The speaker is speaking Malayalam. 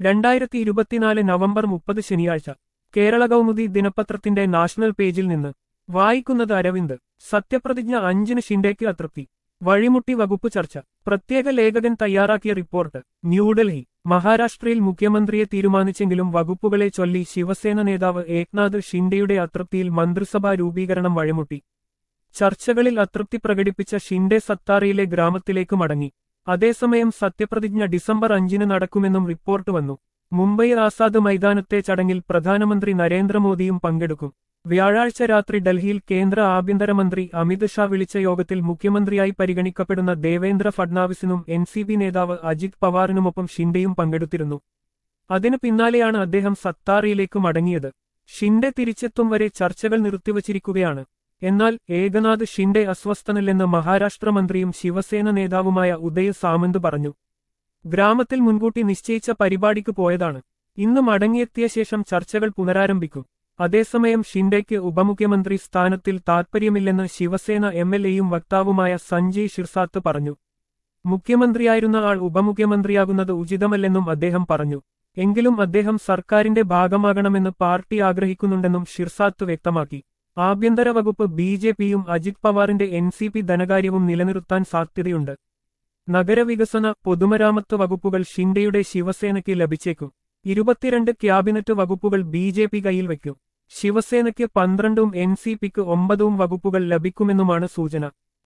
രണ്ടായിരത്തി ഇരുപത്തിനാല് നവംബർ മുപ്പത് ശനിയാഴ്ച കേരള കൗമുദി ദിനപത്രത്തിന്റെ നാഷണൽ പേജിൽ നിന്ന് വായിക്കുന്നത് അരവിന്ദ് സത്യപ്രതിജ്ഞ അഞ്ചിന് ഷിൻഡേക്ക് അതൃപ്തി വഴിമുട്ടി വകുപ്പ് ചർച്ച പ്രത്യേക ലേഖകൻ തയ്യാറാക്കിയ റിപ്പോർട്ട് ന്യൂഡൽഹി മഹാരാഷ്ട്രയിൽ മുഖ്യമന്ത്രിയെ തീരുമാനിച്ചെങ്കിലും വകുപ്പുകളെ ചൊല്ലി ശിവസേന നേതാവ് ഏക്നാഥ് ഷിൻഡെയുടെ അതൃപ്തിയിൽ മന്ത്രിസഭാ രൂപീകരണം വഴിമുട്ടി ചർച്ചകളിൽ അതൃപ്തി പ്രകടിപ്പിച്ച ഷിൻഡെ സത്താറയിലെ ഗ്രാമത്തിലേക്ക് മടങ്ങി അതേസമയം സത്യപ്രതിജ്ഞ ഡിസംബർ അഞ്ചിന് നടക്കുമെന്നും റിപ്പോർട്ട് വന്നു മുംബൈ ആസാദ് മൈതാനത്തെ ചടങ്ങിൽ പ്രധാനമന്ത്രി നരേന്ദ്രമോദിയും പങ്കെടുക്കും വ്യാഴാഴ്ച രാത്രി ഡൽഹിയിൽ കേന്ദ്ര ആഭ്യന്തരമന്ത്രി അമിത് ഷാ വിളിച്ച യോഗത്തിൽ മുഖ്യമന്ത്രിയായി പരിഗണിക്കപ്പെടുന്ന ദേവേന്ദ്ര ഫഡ്നാവിസിനും എൻ സി പി നേതാവ് അജിത് പവാറിനുമൊപ്പം ഷിൻഡെയും പങ്കെടുത്തിരുന്നു അതിനു പിന്നാലെയാണ് അദ്ദേഹം സത്താറയിലേക്ക് മടങ്ങിയത് ഷിൻഡെ തിരിച്ചെത്തും വരെ ചർച്ചകൾ നിർത്തിവച്ചിരിക്കുകയാണ് എന്നാൽ ഏകനാഥ് ഷിൻഡെ അസ്വസ്ഥനല്ലെന്ന് മഹാരാഷ്ട്ര മന്ത്രിയും ശിവസേന നേതാവുമായ ഉദയ് സാമന്ത് പറഞ്ഞു ഗ്രാമത്തിൽ മുൻകൂട്ടി നിശ്ചയിച്ച പരിപാടിക്ക് പോയതാണ് ഇന്ന് മടങ്ങിയെത്തിയ ശേഷം ചർച്ചകൾ പുനരാരംഭിക്കും അതേസമയം ഷിൻഡെയ്ക്ക് ഉപമുഖ്യമന്ത്രി സ്ഥാനത്തിൽ താൽപ്പര്യമില്ലെന്ന് ശിവസേന എം എൽ എയും വക്താവുമായ സഞ്ജയ് ഷിർസാത്ത് പറഞ്ഞു മുഖ്യമന്ത്രിയായിരുന്ന ആൾ ഉപമുഖ്യമന്ത്രിയാകുന്നത് ഉചിതമല്ലെന്നും അദ്ദേഹം പറഞ്ഞു എങ്കിലും അദ്ദേഹം സർക്കാരിന്റെ ഭാഗമാകണമെന്ന് പാർട്ടി ആഗ്രഹിക്കുന്നുണ്ടെന്നും ഷിർസാത്ത് വ്യക്തമാക്കി ആഭ്യന്തര വകുപ്പ് ബി ജെ പിയും അജിത് പവാറിന്റെ എൻ സി പി ധനകാര്യവും നിലനിർത്താൻ സാധ്യതയുണ്ട് നഗരവികസന പൊതുമരാമത്ത് വകുപ്പുകൾ ഷിൻഡെയുടെ ശിവസേനയ്ക്ക് ലഭിച്ചേക്കും ഇരുപത്തിരണ്ട് ക്യാബിനറ്റ് വകുപ്പുകൾ ബി ജെ പി കയ്യിൽ വയ്ക്കും ശിവസേനയ്ക്ക് പന്ത്രണ്ടും എൻ സി പിക്ക് ഒമ്പതും വകുപ്പുകൾ ലഭിക്കുമെന്നുമാണ് സൂചന